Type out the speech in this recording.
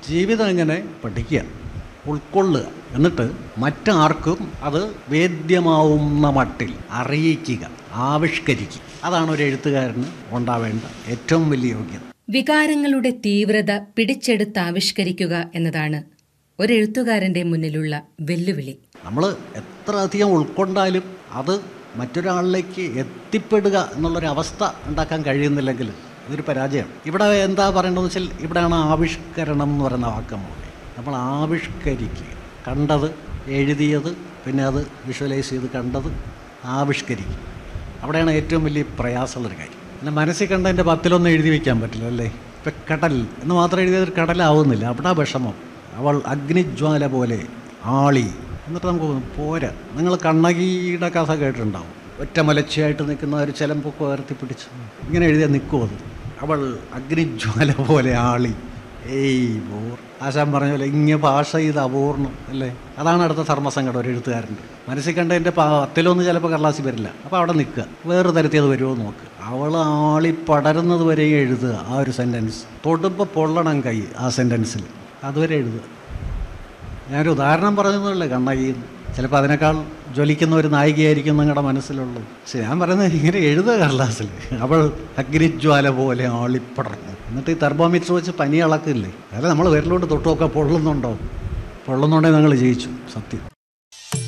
ജീവിതം എങ്ങനെ പഠിക്കുക ഉൾക്കൊള്ളുക എന്നിട്ട് മറ്റാർക്കും അത് വേദ്യമാവുന്ന മട്ടിൽ അറിയിക്കുക ആവിഷ്കരിക്കുക അതാണ് ഒരു എഴുത്തുകാരന് ഉണ്ടാവേണ്ട ഏറ്റവും വലിയ യോഗ്യത വികാരങ്ങളുടെ തീവ്രത പിടിച്ചെടുത്താവിഷ്കരിക്കുക എന്നതാണ് ഒരെഴുത്തുകാരന്റെ മുന്നിലുള്ള വെല്ലുവിളി നമ്മൾ എത്ര അധികം ഉൾക്കൊണ്ടാലും അത് മറ്റൊരാളിലേക്ക് എത്തിപ്പെടുക എന്നുള്ളൊരവസ്ഥ ഉണ്ടാക്കാൻ കഴിയുന്നില്ലെങ്കിൽ ഇതൊരു പരാജയമാണ് ഇവിടെ എന്താ പറയേണ്ടതെന്ന് വെച്ചാൽ ഇവിടെയാണ് ആവിഷ്കരണം എന്ന് പറയുന്ന വാക്കം പോലെ നമ്മൾ ആവിഷ്കരിക്കുക കണ്ടത് എഴുതിയത് പിന്നെ അത് വിഷ്വലൈസ് ചെയ്ത് കണ്ടത് ആവിഷ്കരിക്കുക അവിടെയാണ് ഏറ്റവും വലിയ പ്രയാസമുള്ളൊരു കാര്യം പിന്നെ മനസ്സിൽ കണ്ടതിൻ്റെ പത്തിലൊന്നും എഴുതി വയ്ക്കാൻ പറ്റില്ല അല്ലേ ഇപ്പം കടൽ എന്ന് മാത്രം എഴുതിയത് ഒരു കടലാവുന്നില്ല അവിടെ വിഷമം അവൾ അഗ്നിജ്വാല പോലെ ആളി എന്നിട്ട് നമുക്ക് തോന്നും, പോരാ നിങ്ങൾ കണ്ണകിയുടെ കഥ കേട്ടിട്ടുണ്ടാവും ഒറ്റ മലച്ചയായിട്ട് നിൽക്കുന്ന ഒരു ചിലമ്പൊക്കെ ഉയർത്തി പിടിച്ച് ഇങ്ങനെ എഴുതിയാൽ നിൽക്കും അത് അവൾ അഗ്നിജ്വാല പോലെ ആളി ഏയ് ബോർ ആശാൻ പറഞ്ഞ പോലെ ഇങ്ങനെ ഭാഷ ഇത് അപൂർണം അല്ലേ അതാണ് അടുത്ത ധർമ്മസങ്കടം ഒരു എഴുത്തുകാരൻ്റെ മനസ്സിൽ കണ്ടതിൻ്റെ പത്തിലൊന്നും ചിലപ്പോൾ കടലാസി വരില്ല അപ്പോൾ അവിടെ നിൽക്കുക വേറെ തരത്തിൽ അത് വരുമോ നോക്ക് അവൾ ആളി പടരുന്നത് വരെ എഴുതുക ആ ഒരു സെൻറ്റൻസ് തൊടുമ്പോൾ പൊള്ളണം കൈ ആ സെൻറ്റൻസിൽ അതുവരെ എഴുതുക ഞാനൊരു ഉദാഹരണം പറഞ്ഞതല്ലേ കണ്ണകി ചിലപ്പോൾ അതിനേക്കാൾ ജ്വലിക്കുന്ന ഒരു നായികയായിരിക്കും നിങ്ങളുടെ മനസ്സിലുള്ളത് പക്ഷെ ഞാൻ പറയുന്നത് ഇങ്ങനെ എഴുതുക കടലാസിൽ അവൾ അഗ്നിജ്വാല പോലെ ആളിപ്പടർന്നു എന്നിട്ട് ഈ തെർമോമീറ്റർ വെച്ച് പനി അളക്കില്ലേ അല്ല നമ്മൾ വിരലോട്ട് തൊട്ടുമൊക്കെ പൊള്ളുന്നുണ്ടോ പൊള്ളുന്നുണ്ടെങ്കിൽ നിങ്ങൾ ജയിച്ചു സത്യം